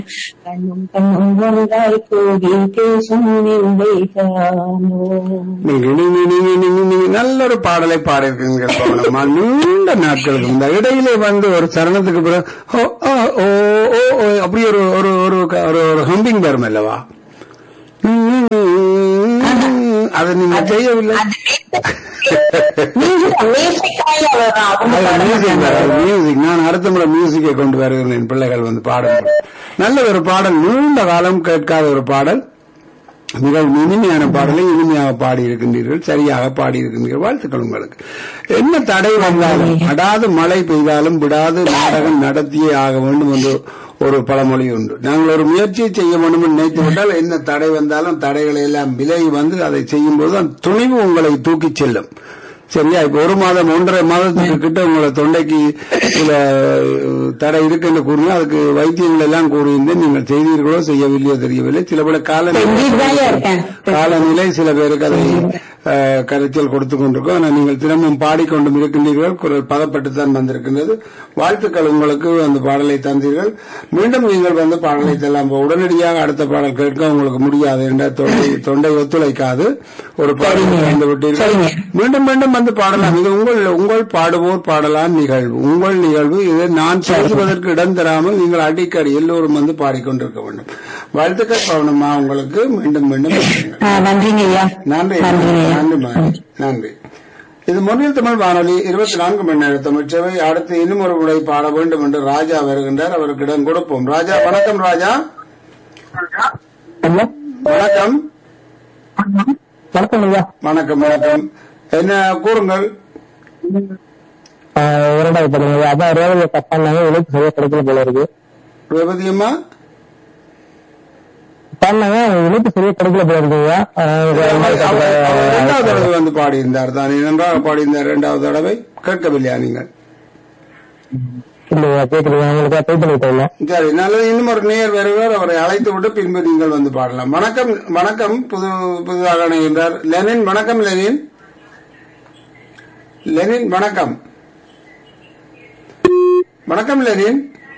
கண்ணும் கண்ணும் ஒன்றாய் கூடி பேசும் நிலைதானோ நீங்க நீங்க நீங்க நீங்க நீங்க நல்ல ஒரு பாடலை பாடிருக்கீங்க பவனம்மா நீண்ட நாட்களுக்கு இந்த இடையிலே வந்து ஒரு சரணத்துக்கு பிறகு ஓ, ஓ, ஓ, ஓ, ஓ, அப்படி ஒரு ஒரு ஒரு ஒரு ஒரு ஹம்பிங் வரும் அல்லவா அதை நீங்க செய்யவில்லை அது மியூசிக் வராது, மியூசிக் நான் அடுத்த முறை மியூசிக்கை கொண்டு வருகிறேன் என் பிள்ளைகள் வந்து பாடும் நல்ல ஒரு பாடல் நீண்ட காலம் கேட்காத ஒரு பாடல் மிகவும் இனிமையான பாடலை இனிமையாக பாடி இருக்கின்றீர்கள் சரியாக பாடி இருக்கின்றீர்கள் வாழ்த்துக்கள் உங்களுக்கு என்ன தடை வந்தாலும் அடாது மழை பெய்தாலும் விடாது நாடகம் நடத்தியே ஆக வேண்டும் என்று ஒரு பழமொழி உண்டு நாங்கள் ஒரு முயற்சியை செய்ய வேண்டும் என்று நினைத்து விட்டால் என்ன தடை வந்தாலும் தடைகளை எல்லாம் விலகி வந்து அதை செய்யும் போது அந்த துணிவு உங்களை தூக்கிச் செல்லும் சரியா இப்ப ஒரு மாதம் ஒன்றரை மாதத்துக்கு கிட்ட உங்களை தொண்டைக்கு சில அஹ், தடை இருக்குன்னு கூறினா அதுக்கு வைத்தியங்கள் எல்லாம் கூறியிருந்தேன் நீங்கள் செய்தீர்களோ செய்யவில்லையோ தெரியவில்லை சில பல செஞ்சுட்டுதான்யா கால இருக்கேன். காலநிலை சில பேருக்கு அதை அஹ், கரைச்சல் கொடுத்து கொண்டிருக்கோம் ஆனால் நீங்கள் தினமும் பாடிக்கொண்டும் இருக்கின்றீர்கள் குரல் பதப்பட்டு தான் வந்திருக்கின்றது வாழ்த்துக்கள் உங்களுக்கு அந்த பாடலை தந்தீர்கள் மீண்டும் நீங்கள் வந்து பாடலை தரலாம் இப்ப உடனடியாக அடுத்த பாடல் கேட்க உங்களுக்கு முடியாது என்ற தொண்டை தொண்டை ஒத்துழைக்காது ஒரு பாடல் தந்து விட்டீர்கள் மீண்டும் மீண்டும் வந்து பாடலாம் இது உங்கள் உங்கள் பாடுவோர் பாடலாம் நிகழ்வு உங்கள் நிகழ்வு இதை நான் பேசுவதற்கு இடம் தராமல் நீங்கள் அடிக்கடி எல்லோரும் வந்து பாடிக்கொண்டிருக்க வேண்டும் வாழ்த்துக்கள் பவனம்மா உங்களுக்கு மீண்டும் மீண்டும் நன்றிகள். நன்றிங்க ஐயா நன்றி நன்றிங்க ஐயா நன்றி மாறி. நன்றி இது முன்னில் தமிழ் வானொலி இருபத்தி நான்கு மணி நேர தமிழ் சேவை அடுத்து இன்னும் ஒரு உடை பாட வேண்டும் என்று ராஜா வருகின்றார் அவருக்கு இடம் கொடுப்போம் ராஜா வணக்கம் ராஜா வணக்கம் வணக்கம் ஐயா வணக்கம் வணக்கம் என்ன கூறுங்கள் இரண்டாவது படம் ஐயா அதான் ரேவதியை கட்டாங்க இணைப்பு சரியா கிடைக்கல போல இருக்கு ரேவதி அம்மா பாடினாங்க இணைப்பு சரியா கிடைக்கல போல இருக்கு ஐயா அவர் அவர் இரண்டாவது தடவை வந்து பாடியிருந்தார் தான் நன்றாக பாடியிருந்தார் இரண்டாவது தடவை கேட்கவில்லையா நீங்கள் இல்லையா கேட்கலையா உங்களுக்கு ட்ரை பண்ணிட்டேன் சரி நல்லது இன்னும் ஒரு நேர் வருவார் அவரை அழைத்து விட்டு பின்பு நீங்கள் வந்து பாடலாம் வணக்கம் வணக்கம் புது புதிதாக இணைகின்றார் லெனின் வணக்கம் லெனின் லெனின் வணக்கம் வணக்கம் லெனின்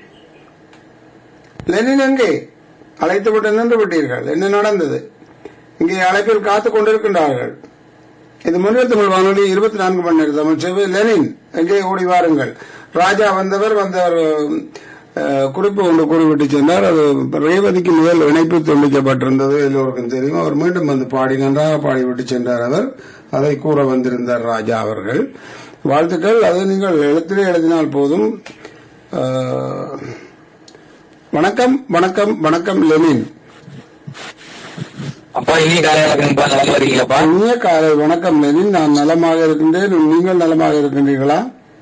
லெனின் எங்கே அழைத்து விட்டு நின்று விட்டீர்கள் என்ன நடந்தது இங்கே அழைப்பில் காத்துக் கொண்டிருக்கின்றார்கள் இது முன்னில் தமிழ் வானொலி இருபத்தி நான்கு மணி நேரம் தமிழ் சேவை லெனின் எங்கே ஓடி வாருங்கள் ராஜா வந்தவர் வந்தவர் அஹ், குறிப்பு ஒன்று கூறிவிட்டு சென்றார் அது ரேவதிக்கு முதல் இணைப்பு துண்டிக்கப்பட்டிருந்தது எல்லோருக்கும் தெரியும் அவர் மீண்டும் வந்து பாடி நன்றாக பாடிவிட்டு சென்றார் அவர் அதை கூற வந்திருந்தார் ராஜா அவர்கள் வாழ்த்துக்கள் அது நீங்கள் எழுத்திலே எழுதினால் போதும் அஹ், வணக்கம் வணக்கம் வணக்கம் லெனின் அப்பா இனி காலையிலப்பா நல்லா இருக்கீங்களாப்பா இனிய காலை வணக்கம் லெனின் நான் நலமாக இருக்கின்றேன் நீங்கள் நலமாக இருக்கின்றீர்களா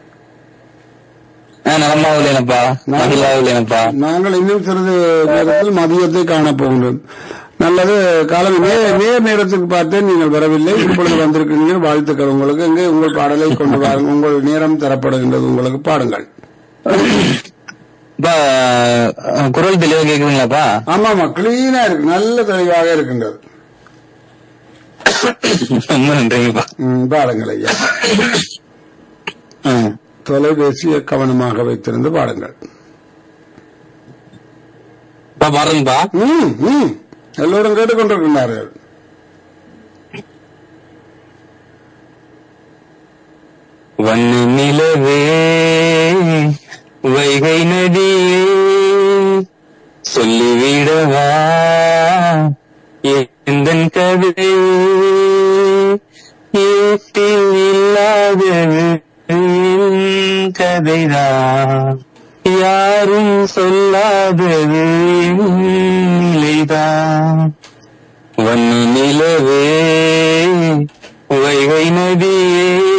நான் நலமா இல்லைனப்பா மகிழா இல்லைனப்பா நாங்கள் இன்னும் சிறிது நேரத்தில் மதியத்தை காணப் போகின்றோம் நல்லது காலம் நே- நேர் நேரத்துக்கு பார்த்தேன் நீங்கள் வரவில்லை இப்பொழுது வந்திருக்கிறீர்கள் வாழ்த்துக்கள் உங்களுக்கு எங்கே உங்கள் பாடலை கொண்டு வாருங்கள் உங்கள் நேரம் தரப்படுகின்றது உங்களுக்கு பாடுங்கள் அப்பா அஹ், குரல் தெளிவா கேக்குதுங்களாப்பா ஆமாமா கிளீனா இருக்கு நல்ல தெளிவாக இருக்கின்றது ரொம்ப நன்றிங்கப்பா ம், பாடுங்கள் ஐயா ம். தொலைபேசியை கவனமாக வைத்திருந்து பாடுங்கள் அப்பா பாருங்கப்பா ம், ம். எல்லோரும் கேட்டுக்கொண்டிருக்கின்றார்கள் வண்ண நிலவே வைகை நதியே சொல்லிவிடவா எந்தன் கவிதை ஏட்டில் இல்லாதது என் கதைதான் யாரும் சொல்லாதது என் நிலைதான் வண்ண நிலவே வைகை நதியே